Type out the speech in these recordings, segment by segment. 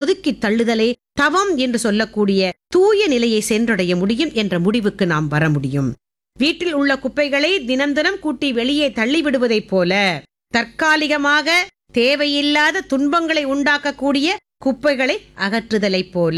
ஒதுக்கி தள்ளுதலே தவம் என்று சொல்லக்கூடிய தூய நிலையை சென்றடைய முடியும் என்ற முடிவுக்கு நாம் வர முடியும் வீட்டில் உள்ள குப்பைகளை தினம் தினம் கூட்டி வெளியே தள்ளிவிடுவதைப் போல தற்காலிகமாக தேவையில்லாத துன்பங்களை உண்டாக்கக்கூடிய குப்பைகளை அகற்றுதலைப் போல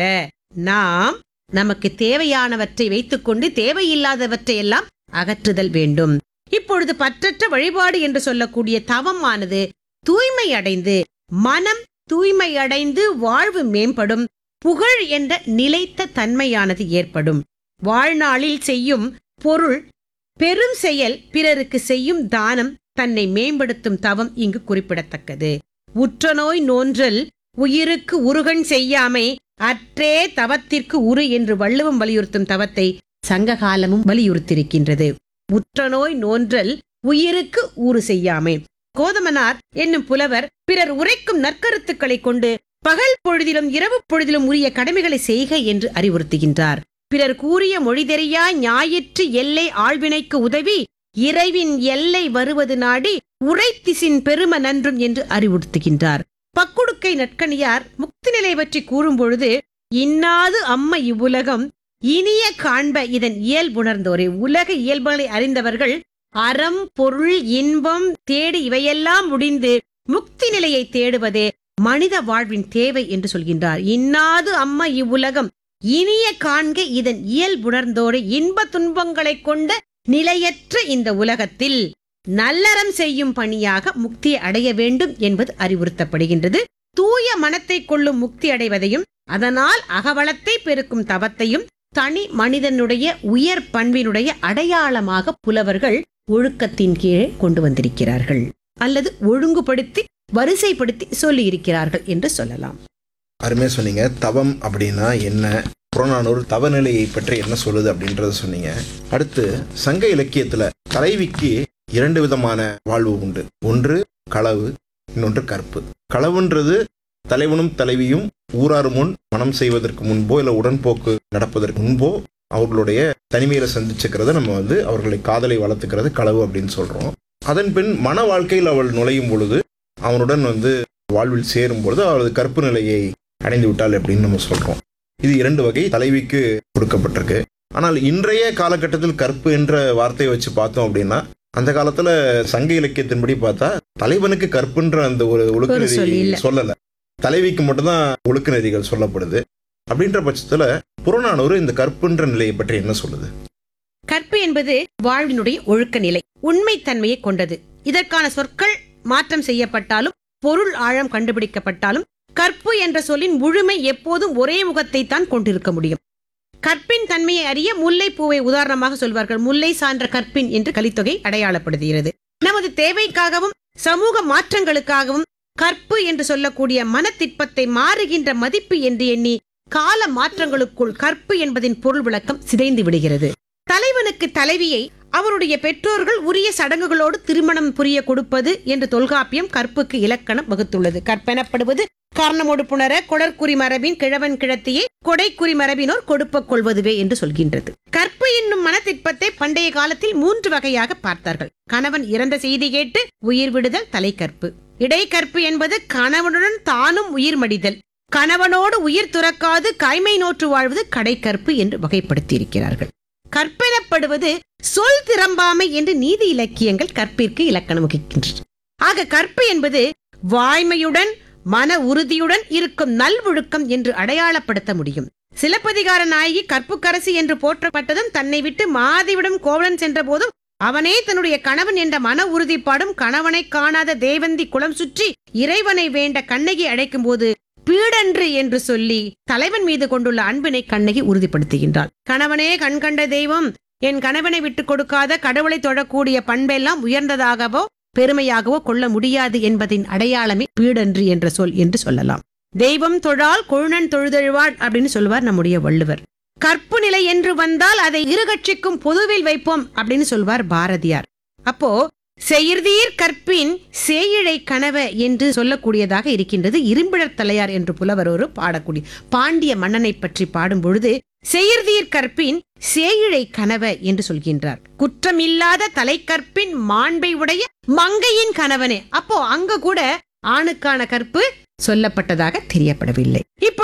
நாம் நமக்கு தேவையானவற்றை வைத்துக்கொண்டு தேவையில்லாதவற்றை எல்லாம் அகற்றுதல் வேண்டும் இப்பொழுது பற்றற்ற வழிபாடு என்று சொல்லக்கூடிய தவமானது தூய்மை அடைந்து மனம் தூய்மை அடைந்து வாழ்வு மேம்படும் புகழ் என்ற நிலைத்த தன்மையானது ஏற்படும் வாழ்நாளில் செய்யும் பொருள் பெரும் செயல் பிறருக்கு செய்யும் தானம் தன்னை மேம்படுத்தும் தவம் இங்கு குறிப்பிடத்தக்கது உற்றநோய் நோன்றல் உயிருக்கு உருகன் செய்யாமை அற்றே தவத்திற்கு உரு என்று வள்ளுவம் வலியுறுத்தும் தவத்தை சங்ககாலமும் வலியுறுத்தியிருக்கின்றது உற்றநோய் நோன்றல் உயிருக்கு ஊறு செய்யாமை கோதமனார் என்னும் புலவர் பிறர் உரைக்கும் நற்கருத்துக்களை கொண்டு பகல் பொழுதிலும் இரவு பொழுதிலும் உரிய கடமைகளை செய்க என்று அறிவுறுத்துகின்றார் பிறர் கூறிய மொழி தெரியா ஞாயிற்று எல்லை ஆழ்வினைக்கு உதவி இறைவின் எல்லை வருவது நாடி உரைத்திசின் பெரும நன்றும் என்று அறிவுறுத்துகின்றார் பக்குடுக்கை நட்கணியார் முக்தி நிலை பற்றி கூறும் பொழுது இன்னாது அம்ம இவ்வுலகம் இனிய காண்ப இதன் இயல்புணர்ந்தோரே உலக இயல்புகளை அறிந்தவர்கள் அறம் பொருள் இன்பம் தேடி இவையெல்லாம் முடிந்து முக்தி நிலையை தேடுவதே மனித வாழ்வின் தேவை என்று சொல்கின்றார் இன்னாது அம்மா இவ்வுலகம் இனிய காண்க இதன் இயல்புணர்ந்தோடு இன்ப துன்பங்களைக் கொண்ட நிலையற்ற இந்த உலகத்தில் நல்லறம் செய்யும் பணியாக முக்தியை அடைய வேண்டும் என்பது அறிவுறுத்தப்படுகின்றது தூய மனத்தை கொள்ளும் முக்தி அடைவதையும் அதனால் அகவளத்தை பெருக்கும் தவத்தையும் தனி மனிதனுடைய உயர் பண்பினுடைய அடையாளமாக புலவர்கள் ஒழுக்கத்தின் கீழே கொண்டு வந்திருக்கிறார்கள் அல்லது ஒழுங்குபடுத்தி வரிசைப்படுத்தி சொல்லி இருக்கிறார்கள் என்று சொல்லலாம் அருமையா சொன்னீங்க தவம் அப்படின்னா என்ன புறநானூறு தவநிலையை பற்றி என்ன சொல்லுது அப்படின்றத சொன்னீங்க அடுத்து சங்க இலக்கியத்துல தலைவிக்கு இரண்டு விதமான வாழ்வு உண்டு ஒன்று களவு இன்னொன்று கற்பு களவுன்றது தலைவனும் தலைவியும் ஊராறு முன் மனம் செய்வதற்கு முன்போ இல்லை உடன்போக்கு நடப்பதற்கு முன்போ அவர்களுடைய தனிமையில சந்திச்சுக்கிறத நம்ம வந்து அவர்களை காதலை வளர்த்துக்கிறது களவு அப்படின்னு சொல்றோம் அதன் பின் மன வாழ்க்கையில் அவள் நுழையும் பொழுது அவனுடன் வந்து வாழ்வில் சேரும் பொழுது அவளது கற்பு நிலையை அடைந்து விட்டாள் அப்படின்னு நம்ம சொல்றோம் இது இரண்டு வகை தலைவிக்கு கொடுக்கப்பட்டிருக்கு ஆனால் இன்றைய காலகட்டத்தில் கற்பு என்ற வார்த்தையை வச்சு பார்த்தோம் அப்படின்னா அந்த காலத்துல சங்க இலக்கியத்தின்படி பார்த்தா தலைவனுக்கு கற்புன்ற அந்த ஒரு ஒழுக்க ஒரு சொல் நெறி இல்ல. சொல்லல தலைவிக்கு மட்டும்தான் ஒழுக்க நெறிகள் சொல்லப்படுது அப்படின்ற பட்சத்துல புறநானூறு இந்த கற்புன்ற நிலையை பற்றி என்ன சொல்லுது கற்பு என்பது வாழ்வினுடைய ஒழுக்க நிலை உண்மைத்தன்மையை கொண்டது இதற்கான சொற்கள் மாற்றம் செய்யப்பட்டாலும் பொருள் ஆழம் கண்டுபிடிக்கப்பட்டாலும் கற்பு என்ற சொல்லின் முழுமை எப்போதும் ஒரே முகத்தை தான் கொண்டிருக்க முடியும் கற்பின் தன்மையை அறிய முல்லை பூவை உதாரணமாக சொல்வார்கள் முல்லை சான்ற கற்பின் என்று கலித்தொகை அடையாளப்படுத்துகிறது நமது தேவைக்காகவும் சமூக மாற்றங்களுக்காகவும் கற்பு என்று சொல்லக்கூடிய மனத்திற்பத்தை மாறுகின்ற மதிப்பு என்று எண்ணி கால மாற்றங்களுக்குள் கற்பு என்பதின் பொருள் விளக்கம் சிதைந்து விடுகிறது தலைவனுக்கு தலைவியை அவருடைய பெற்றோர்கள் உரிய சடங்குகளோடு திருமணம் புரிய கொடுப்பது என்று தொல்காப்பியம் கற்புக்கு இலக்கணம் வகுத்துள்ளது கற்பெனப்படுவது காரணமோடு புணர கொடற்குறி மரபின் கிழவன் கிழத்தியை கொடைக்குறி மரபினோர் கொடுப்ப கொள்வதுவே என்று சொல்கின்றது கற்பு என்னும் மனத்திற்பத்தை பண்டைய காலத்தில் மூன்று வகையாக பார்த்தார்கள் கணவன் இறந்த செய்தி கேட்டு உயிர் விடுதல் தலைக்கற்பு இடைக்கற்பு என்பது கணவனுடன் தானும் உயிர் மடிதல் கணவனோடு உயிர் துறக்காது கைமை நோற்று வாழ்வது கடைக்கற்பு என்று வகைப்படுத்தியிருக்கிறார்கள் கற்பெனப்படுவது சொல் திறம்பாமை என்று நீதி இலக்கியங்கள் கற்பிற்கு இலக்கணம் வகிக்கின்றன ஆக கற்பு என்பது வாய்மையுடன் மன உறுதியுடன் இருக்கும் நல்வொழுக்கம் என்று அடையாளப்படுத்த முடியும் சிலப்பதிகார நாயகி கற்புக்கரசி என்று போற்றப்பட்டதும் தன்னை விட்டு மாதிவிடம் கோவலன் சென்ற போதும் அவனே தன்னுடைய கணவன் என்ற மன உறுதிப்பாடும் கணவனை காணாத தேவந்தி குளம் சுற்றி இறைவனை வேண்ட கண்ணகி அழைக்கும் போது பீடன்று என்று சொல்லி தலைவன் மீது கொண்டுள்ள அன்பினை கண்ணகி உறுதிப்படுத்துகின்றாள் கணவனே கண்கண்ட தெய்வம் என் கணவனை விட்டு கொடுக்காத கடவுளை தொழக்கூடிய பண்பெல்லாம் உயர்ந்ததாகவோ பெருமையாகவோ கொள்ள முடியாது என்பதின் அடையாளமே பீடன்று என்ற சொல் என்று சொல்லலாம் தெய்வம் தொழால் கொழுநன் தொழுதழுவாள் அப்படின்னு சொல்வார் நம்முடைய வள்ளுவர் கற்பு நிலை என்று வந்தால் அதை இரு கட்சிக்கும் பொதுவில் வைப்போம் அப்படின்னு சொல்வார் பாரதியார் அப்போ செயிர்தீர் கற்பின் சேயிழை கனவ என்று சொல்லக்கூடியதாக இருக்கின்றது இரும்பிடர் தலையார் என்று புலவர் ஒரு பாடக்கூடிய பாண்டிய மன்னனை பற்றி பாடும் பொழுது செயிர்தீர் கற்பின் சேயிழை கனவ என்று சொல்கின்றார் குற்றமில்லாத தலைக்கற்பின் மாண்பை உடைய மங்கையின் கணவனே அப்போ அங்க கூட ஆணுக்கான கற்பு சொல்லப்பட்டதாக தெரியப்படவில்லை இப்போ